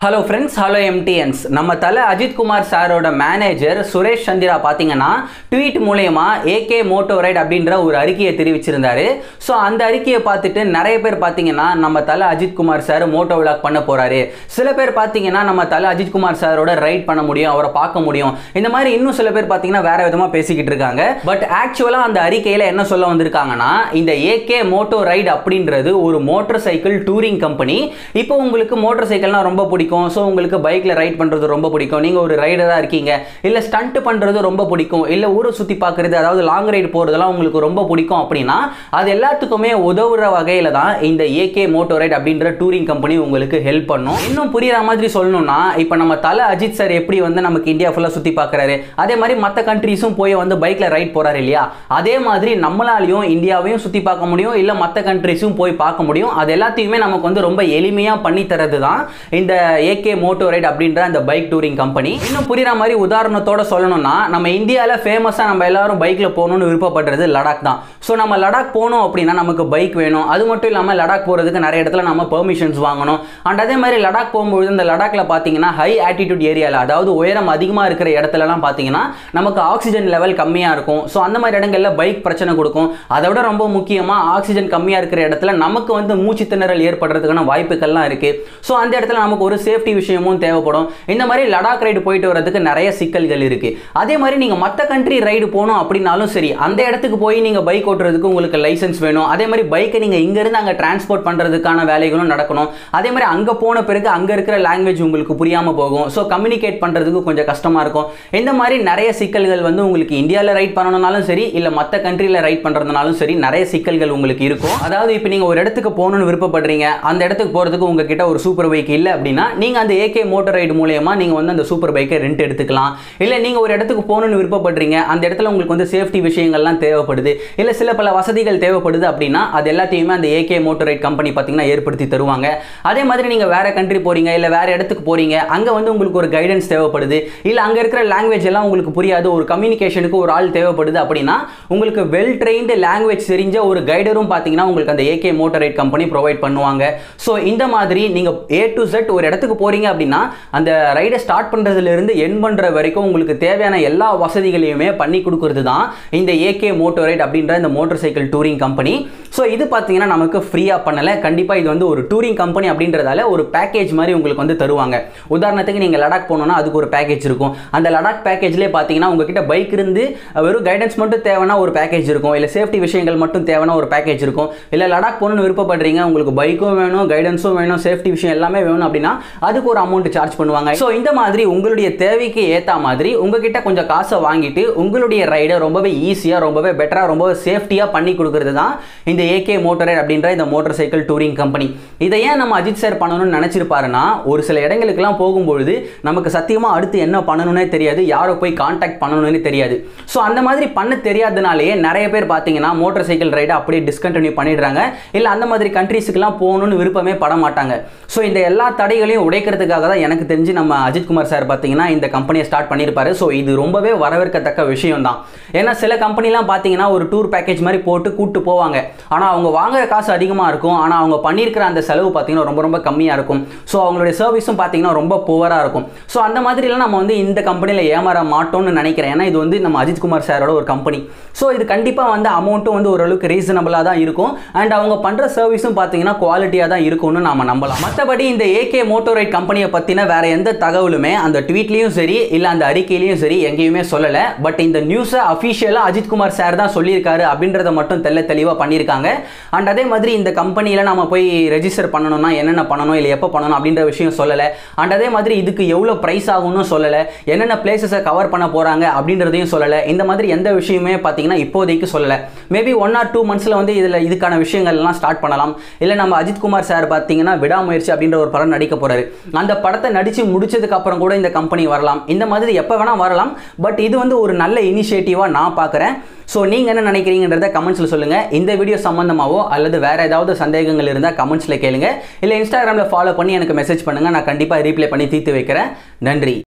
hello friends hello எம்டிஎன்ஸ் நம்ம தலை அஜித் குமார் சாரோட manager Suresh Chandra பார்த்தீங்கன்னா ட்வீட் மூலயமா ஏகே மோட்டோ ரைட் அப்படின்ற ஒரு அறிக்கையை தெரிவிச்சிருந்தாரு ஸோ அந்த அறிக்கையை பார்த்துட்டு நிறைய பேர் பார்த்தீங்கன்னா நம்ம Thala Ajith Kumar sir moto vlog பண்ண போறாரு சில பேர் பார்த்தீங்கன்னா நம்ம தலை அஜித் குமார் சாரோட ரைட் பண்ண முடியும் அவரை பார்க்க முடியும் இந்த மாதிரி இன்னும் சில பேர் பார்த்தீங்கன்னா வேற விதமாக பேசிக்கிட்டு இருக்காங்க பட் ஆக்சுவலாக அந்த அறிக்கையில் என்ன சொல்ல வந்திருக்காங்கன்னா இந்த ஏகே மோட்டோ ரைட் அப்படின்றது ஒரு மோட்டார் சைக்கிள் டூரிங் கம்பெனி இப்போ உங்களுக்கு மோட்டார் சைக்கிள்னா ரொம்ப பிடிக்கும் ஸோ உங்களுக்கு பைக்கில் ரைட் பண்ணுறது ரொம்ப பிடிக்கும் நீங்கள் ஒரு ரைடராக இருக்கீங்க இல்லை ஸ்டண்ட் பண்ணுறது ரொம்ப பிடிக்கும் இல்லை ஊரை சுற்றி பார்க்குறது அதாவது லாங் ரைடு போகிறதெல்லாம் உங்களுக்கு ரொம்ப பிடிக்கும் அப்படின்னா அது எல்லாத்துக்குமே உதவுற வகையில் தான் இந்த ஏகே மோட்டோ ரைட் அப்படின்ற டூரிங் கம்பெனி உங்களுக்கு ஹெல்ப் பண்ணும் இன்னும் புரியுற மாதிரி சொல்லணும்னா இப்போ நம்ம தலை அஜித் சார் எப்படி வந்து நமக்கு இந்தியா ஃபுல்லாக சுற்றி பார்க்குறாரு அதே மாதிரி மற்ற கண்ட்ரீஸும் போய் வந்து பைக்கில் ரைட் போகிறாரு இல்லையா அதே மாதிரி நம்மளாலையும் இந்தியாவையும் சுற்றி பார்க்க முடியும் இல்லை மற்ற கண்ட்ரிஸும் போய் பார்க்க முடியும் அது எல்லாத்தையுமே நமக்கு வந்து ரொம்ப எளிமையாக பண்ணி தரது தான் இந்த ஏகே மோட்டோ ரைட் அப்படின்ற அந்த பைக் டூரிங் கம்பெனி இன்னும் புரியுற மாதிரி உதாரணத்தோட சொல்லணும்னா நம்ம இந்தியாவில் ஃபேமஸாக நம்ம எல்லாரும் பைக்கில் போகணும்னு விருப்பப்படுறது லடாக் தான் ஸோ நம்ம லடாக் போகணும் அப்படின்னா நமக்கு பைக் வேணும் அது மட்டும் இல்லாமல் லடாக் போகிறதுக்கு நிறைய இடத்துல நம்ம பெர்மிஷன்ஸ் வாங்கணும் அண்ட் அதே மாதிரி லடாக் போகும்போது இந்த லடாக்ல பார்த்தீங்கன்னா ஹை ஆட்டிடியூட் ஏரியாவில் அதாவது உயரம் அதிகமாக இருக்கிற இடத்துலலாம் பார்த்தீங்கன்னா நமக்கு ஆக்சிஜன் லெவல் கம்மியாக இருக்கும் ஸோ அந்த மாதிரி இடங்கள்ல பைக் பிரச்சனை கொடுக்கும் அதை விட ரொம்ப முக்கியமாக ஆக்சிஜன் கம்மியாக இருக்கிற இடத்துல நமக்கு வந்து மூச்சு திணறல் ஏற்படுறதுக்கான வாய்ப்புகள்லாம் இருக்குது ஸோ அந்த இடத்துல நமக்கு ஒரு சேஃப்டி விஷயமும் தேவைப்படும் இந்த மாதிரி லடாக் ரைடு போயிட்டு வரதுக்கு நிறைய சிக்கல்கள் இருக்குது அதே மாதிரி நீங்கள் மற்ற கண்ட்ரி ரைடு போகணும் அப்படின்னாலும் சரி அந்த இடத்துக்கு போய் நீங்கள் பைக் ஓட்டுறதுக்கு உங்களுக்கு லைசன்ஸ் வேணும் அதே மாதிரி பைக்கை நீங்கள் இங்கேருந்து அங்கே டிரான்ஸ்போர்ட் பண்ணுறதுக்கான வேலைகளும் நடக்கணும் அதே மாதிரி அங்கே போன பிறகு அங்கே இருக்கிற லாங்குவேஜ் உங்களுக்கு புரியாமல் போகும் ஸோ கம்யூனிகேட் பண்ணுறதுக்கு கொஞ்சம் கஷ்டமாக இருக்கும் இந்த மாதிரி நிறைய சிக்கல்கள் வந்து உங்களுக்கு இந்தியாவில் ரைட் பண்ணணும்னாலும் சரி இல்லை மற்ற கண்ட்ரியில் ரைட் பண்ணுறதுனாலும் சரி நிறைய சிக்கல்கள் உங்களுக்கு இருக்கும் அதாவது இப்போ நீங்கள் ஒரு இடத்துக்கு போகணும்னு விருப்பப்படுறீங்க அந்த இடத்துக்கு போகிறதுக்கு உங்ககிட்ட ஒரு சூப்பர் பைக் இல்லை அப்படின்னா நீங்கள் அந்த ஏகே மோட்டர் ரைடு மூலயமா நீங்கள் வந்து அந்த சூப்பர் பைக்கை ரெண்ட் எடுத்துக்கலாம் இல்லை நீங்கள் ஒரு இடத்துக்கு போகணும்னு விருப்பப்படுறீங்க அந்த இடத்துல உங்களுக்கு வந்து சேஃப்டி விஷயங்கள்லாம் தேவைப்படுது இல்லை சில பல வசதிகள் தேவைப்படுது அப்படின்னா அது எல்லாத்தையுமே அந்த ஏகே மோட்டர் ரைட் கம்பெனி பார்த்தீங்கன்னா ஏற்படுத்தி தருவாங்க அதே மாதிரி நீங்கள் வேற கண்ட்ரி போறீங்க இல்லை வேற இடத்துக்கு போறீங்க அங்கே வந்து உங்களுக்கு ஒரு கைடன்ஸ் தேவைப்படுது இல்லை அங்கே இருக்கிற லாங்குவேஜ் எல்லாம் உங்களுக்கு புரியாது ஒரு கம்யூனிகேஷனுக்கு ஒரு ஆள் தேவைப்படுது அப்படின்னா உங்களுக்கு வெல் ட்ரெயின்டு லாங்குவேஜ் தெரிஞ்ச ஒரு கைடரும் பார்த்தீங்கன்னா உங்களுக்கு அந்த AK motor ride company provide பண்ணுவாங்க ஸோ இந்த மாதிரி நீங்கள் ஏ டு செட் ஒரு இடத்துக்கு போறீங்க அப்படின்னா அந்த ரைடை ஸ்டார்ட் பண்ணுறதுலேருந்து என் பண்ணுற வரைக்கும் உங்களுக்கு தேவையான எல்லா வசதிகளையுமே பண்ணி கொடுக்கறது தான் இந்த ஏகே மோட்டோ ரைட் அப்படின்ற இந்த motorcycle touring company so இது பார்த்தீங்கன்னா நமக்கு ஃப்ரீயாக பண்ணலை கண்டிப்பாக இது வந்து ஒரு டூரிங் கம்பெனி அப்படின்றதால ஒரு பேக்கேஜ் மாதிரி உங்களுக்கு வந்து தருவாங்க உதாரணத்துக்கு நீங்கள் லடாக் போகணுன்னா அதுக்கு ஒரு பேக்கேஜ் இருக்கும் அந்த லடாக் பேக்கேஜ்லேயே பார்த்தீங்கன்னா உங்ககிட்ட பைக் இருந்து வெறும் கைடன்ஸ் மட்டும் தேவைன்னா ஒரு பேக்கேஜ் இருக்கும் இல்லை சேஃப்டி விஷயங்கள் மட்டும் தேவைன்னா ஒரு பேக்கேஜ் இருக்கும் இல்லை லடாக் போகணும்னு விருப்பப்படுறீங்க உங்களுக்கு பைக்கும் வேணும் கைடன்ஸும் வேணும் சேஃப்டி விஷயம் எல்லாமே வேணும் அப்படின்னா அதுக்கு ஒரு அமௌண்ட் சார்ஜ் பண்ணுவாங்க ஸோ இந்த மாதிரி உங்களுடைய தேவைக்கு ஏற்ற மாதிரி உங்ககிட்ட கொஞ்சம் காசை வாங்கிட்டு உங்களுடைய ரைடை ரொம்பவே ஈஸியாக ரொம்பவே பெட்டராக ரொம்பவே சேஃப்டியாக பண்ணி கொடுக்கறது தான் இந்த ஏகே மோட்டர் ரைட் அப்படின்ற இந்த மோட்டார் சைக்கிள் டூரிங் கம்பெனி இதை ஏன் நம்ம அஜித் சார் பண்ணணும்னு நினச்சிருப்பாருன்னா ஒரு சில இடங்களுக்குலாம் போகும்பொழுது நமக்கு சத்தியமாக அடுத்து என்ன பண்ணணும்னே தெரியாது யாரை போய் காண்டாக்ட் பண்ணணும்னு தெரியாது ஸோ அந்த மாதிரி பண்ண தெரியாதனாலேயே நிறைய பேர் பார்த்தீங்கன்னா மோட்டார் சைக்கிள் ரைடை அப்படியே டிஸ்கண்டினியூ பண்ணிடுறாங்க இல்லை அந்த மாதிரி கண்ட்ரீஸுக்குலாம் போகணும்னு விருப்பமே பட மாட்டாங்க ஸோ இந்த எல்லா தடைகளையும் உடைக்கிறதுக்காக தான் எனக்கு தெரிஞ்சு நம்ம அஜித் குமார் சார் பார்த்தீங்கன்னா இந்த கம்பெனியை ஸ்டார்ட் பண்ணியிருப்பாரு ஸோ இது ரொம்பவே வரவேற்கத்தக்க விஷயம் தான் ஏன்னா சில கம்பெனிலாம் பார்த்தீங்கன்னா ஒரு டூர் பேக்கேஜ் மாதிரி போட்டு கூட்டு போவாங்க ஆனால் அவங்க வாங்குற காசு அதிகமாக இருக்கும் ஆனால் அவங்க பண்ணியிருக்கிற அந்த செலவு பார்த்தீங்கன்னா ரொம்ப ரொம்ப கம்மியாக இருக்கும் ஸோ அவங்களுடைய சர்வீஸும் பார்த்தீங்கன்னா ரொம்ப புவராக இருக்கும் ஸோ அந்த மாதிரிலாம் நம்ம வந்து இந்த கம்பெனியில் ஏமாற மாட்டோம்னு நினைக்கிறேன் ஏன்னா இது வந்து நம்ம அஜித் குமார் சாரோட ஒரு கம்பெனி ஸோ இது கண்டிப்பாக வந்து அமௌண்ட்டும் வந்து ஓரளவுக்கு ரீசனபிளாக தான் இருக்கும் அண்ட் அவங்க பண்ணுற சர்வீஸும் பார்த்தீங்கன்னா குவாலிட்டியாக தான் இருக்கும்னு நாம நம்பலாம் மற்றபடி இந்த ஏகே மோட்டோ ரைட் கம்பெனியை பற்றின வேற எந்த தகவலுமே அந்த ட்வீட்லேயும் சரி இல்லை அந்த அறிக்கையிலையும் சரி எங்கேயுமே சொல்லலை பட் இந்த நியூஸை அஃபிஷியலாக அஜித் குமார் சார் தான் சொல்லியிருக்காரு அப்படின்றத மட்டும் தெல்ல தெளிவாக பண்ணியிருக்காங்க அண்ட் அதே மாதிரி இந்த கம்பெனியில் நம்ம போய் ரெஜிஸ்டர் பண்ணணும்னா என்னென்ன பண்ணணும் இல்லை எப்போ பண்ணணும் அப்படின்ற விஷயம் சொல்லலை அண்ட் அதே மாதிரி இதுக்கு எவ்வளோ ப்ரைஸ் ஆகும்னு சொல்லலை என்னென்ன பிளேசஸை கவர் பண்ண போகிறாங்க அப்படின்றதையும் சொல்லலை இந்த மாதிரி எந்த விஷயமே பார்த்தீங்கன்னா இப்போதைக்கு சொல்லலை மேபி ஒன் ஆர் டூ மந்த்ஸில் வந்து இதில் இதுக்கான விஷயங்கள்லாம் ஸ்டார்ட் பண்ணலாம் இல்லை நம்ம அஜித் குமார் சார் பார்த்தீங்கன்னா விடாமுயற்சி அப்படின்ற ஒரு படம் நடிக்க போகிறாரு அந்த படத்தை நடித்து முடிச்சதுக்கு அப்புறம் கூட இந்த கம்பெனி வரலாம் இந்த மாதிரி எப்போ வேணால் வரலாம் பட் இது வந்து ஒரு நல்ல இனிஷியேட்டிவாக நான் பார்க்குறேன் ஸோ நீங்கள் என்ன நினைக்கிறீங்கன்றத கமெண்ட்ஸில் சொல்லுங்கள் இந்த வீடியோ சம்மந்தமாவோ அல்லது வேறு ஏதாவது சந்தேகங்கள் இருந்தால் கமெண்ட்ஸில் கேளுங்க இல்லை இன்ஸ்டாகிராமில் ஃபாலோ பண்ணி எனக்கு மெசேஜ் பண்ணுங்கள் நான் கண்டிப்பாக ரீப்ளை பண்ணி தீர்த்து வைக்கிறேன் நன்றி